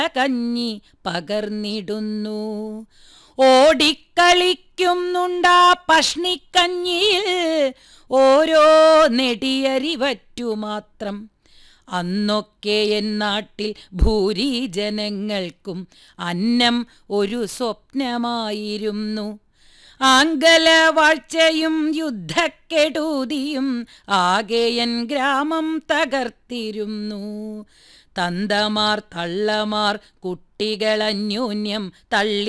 കഞ്ഞി പകർന്നിടുന്നു ഓടിക്കളിക്കുന്നുണ്ടാ പഷ്ണിക്കഞ്ഞിയിൽ ഓരോ നെടിയരിവറ്റു മാത്രം അന്നൊക്കെ എന്നാട്ടിൽ ഭൂരിജനങ്ങൾക്കും അന്നം ഒരു സ്വപ്നമായിരുന്നു ആംഗലവാഴ്ചയും യുദ്ധക്കെടുതിയും ആകെയൻ ഗ്രാമം തകർത്തിരുന്നു തന്തമാർ തള്ളമാർ കുട്ടികളന്യോന്യം തള്ളി